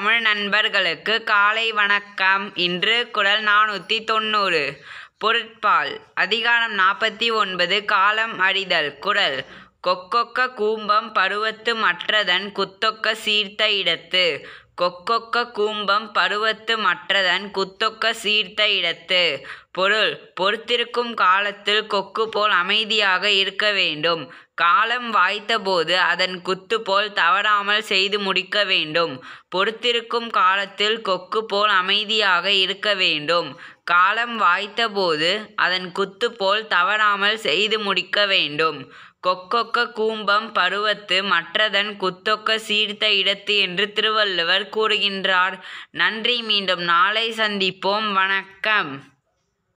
தமிழ் நண்பர்களுக்கு காலை வணக்கம் இன்று குரல் நானூற்றி தொண்ணூறு பொருட்பால் அதிகாரம் நாற்பத்தி ஒன்பது காலம் அறிதல் குரல் கொக்கொக்க கூம்பம் பருவத்து மற்றதன் குத்தொக்க சீர்த்த இடத்து கொக்கொக்க கூம்பம் பருவத்து மற்றதன் குத்தொக்க சீர்த்த இடத்து பொருள் பொறுத்திருக்கும் காலத்தில் கொக்கு போல் அமைதியாக இருக்க வேண்டும் காலம் வாய்த்தபோது அதன் குத்து போல் தவறாமல் செய்து முடிக்க வேண்டும் பொறுத்திருக்கும் காலத்தில் கொக்கு போல் அமைதியாக இருக்க வேண்டும் காலம் வாய்த்தபோது அதன் குத்து போல் தவறாமல் செய்து முடிக்க வேண்டும் கொக்கொக்க கூம்பம் பருவத்து மற்றதன் குத்தொக்க சீர்த்த இடத்து என்று திருவள்ளுவர் கூறுகின்றார் நன்றி மீண்டும் நாளை சந்திப்போம் வணக்கம்